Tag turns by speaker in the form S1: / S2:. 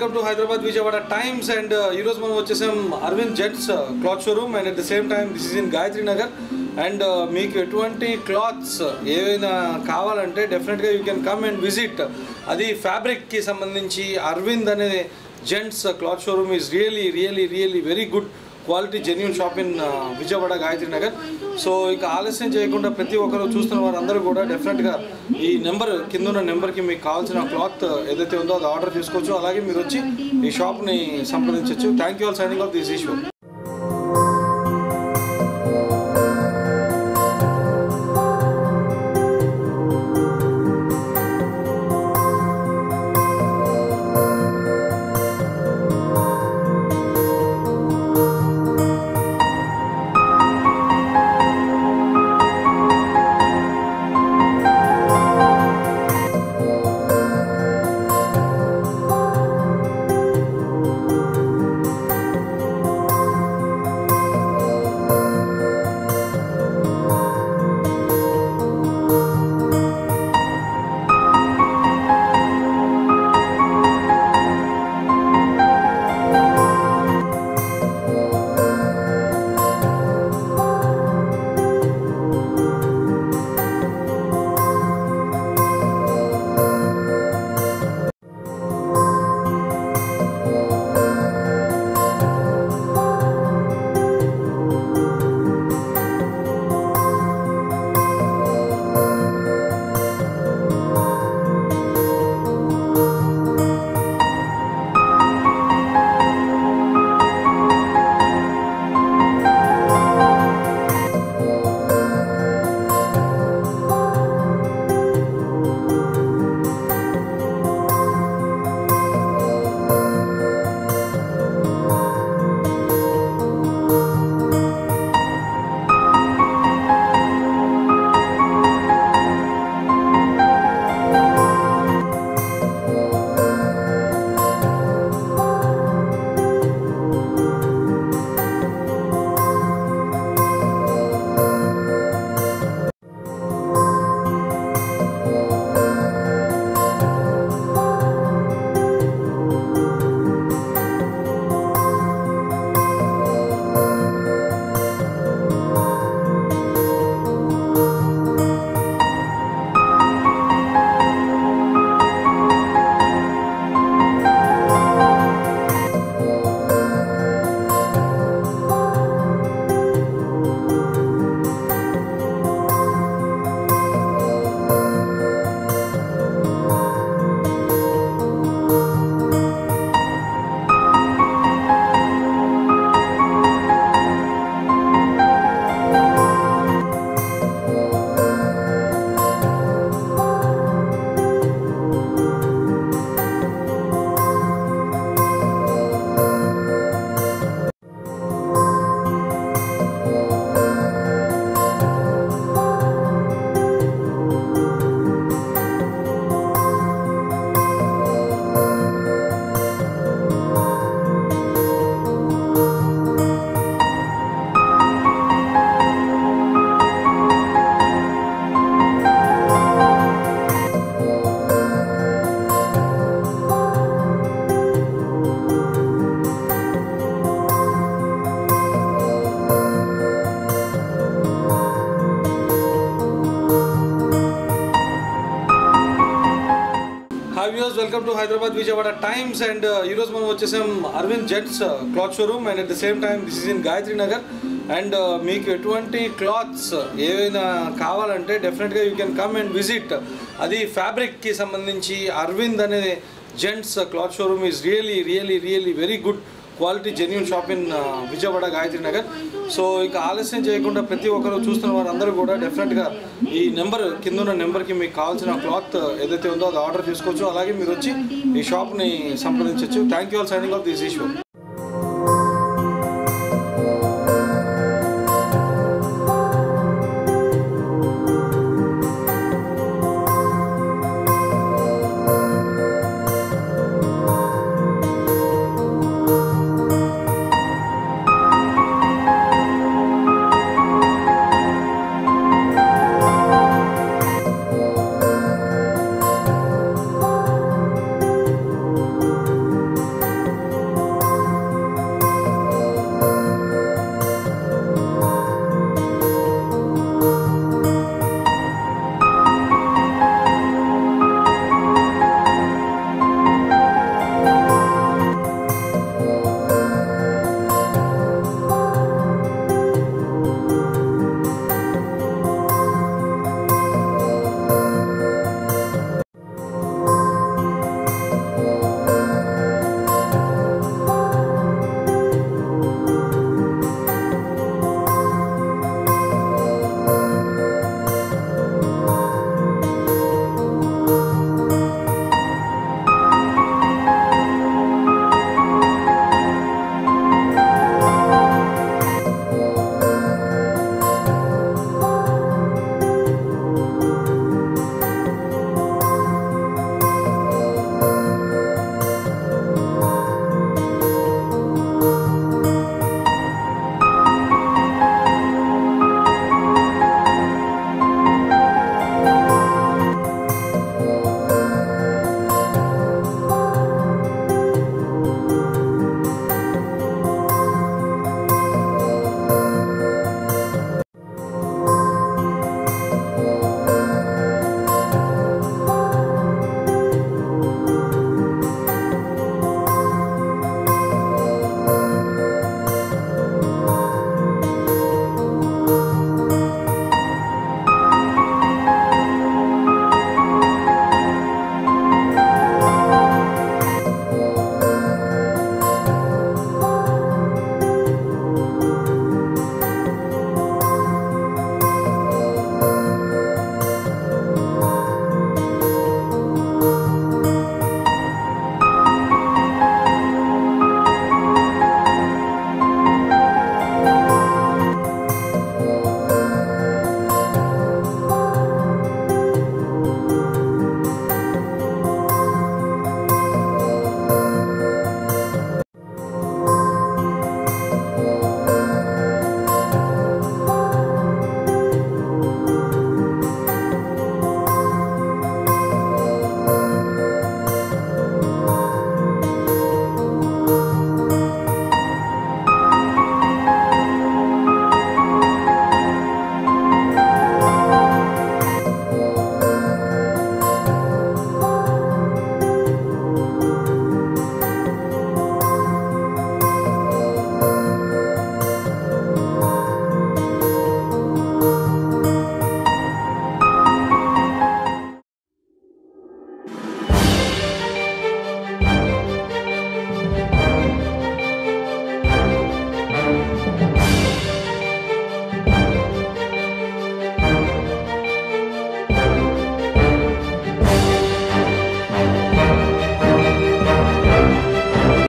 S1: welcome to Hyderabad Vijayawada times and ఈరోజు మనం వచ్చేసాం Arvind gents cloth showroom and at the same time this is in Gayatri Nagar and మీకు ఎటువంటి clothes ఏవైనా కావాలంటే డెఫినెట్గా you can come and visit అది ఫ్యాబ్రిక్కి సంబంధించి అరవింద్ అనే gents cloth showroom is really really really very good quality genuine shop in Vijayawada Gayatri Nagar so ఇక ఆలస్యం చేయకుండా ప్రతి ఒక్కరు చూస్తున్న వారందరూ కూడా డెఫినెట్గా ఈ నెంబర్ కింద ఉన్న నెంబర్కి మీకు కావాల్సిన క్లాత్ ఏదైతే ఉందో అది ఆర్డర్ చేసుకోవచ్చు అలాగే మీరు వచ్చి ఈ షాప్ని సంప్రదించవచ్చు thank you all signing off this Eshwar hi views welcome to Hyderabad Vijayawada times and ఈరోజు మనం వచ్చేసాం Arvind gents cloth showroom and at the same time this is in Gayatri Nagar and మీకు ఎటువంటి క్లాత్స్ ఏవైనా కావాలంటే డెఫినెట్గా you can come and visit అది ఫ్యాబ్రిక్కి సంబంధించి అరవింద్ అనే gents cloth showroom is really really really very good quality genuine shop in Vijayawada Gayatri Nagar so ఇక ఆలస్యం చేయకుండా ప్రతి ఒక్కరు చూస్తున్న వారందరూ కూడా డెఫినెట్గా ఈ నెంబర్ కింద ఉన్న నెంబర్కి మీకు కావాల్సిన క్లాత్ ఏదైతే ఉందో అది ఆర్డర్ చేసుకోవచ్చు అలాగే మీరు వచ్చి ఈ షాప్ని సంప్రదించవచ్చు thank you all signing off this Eshwar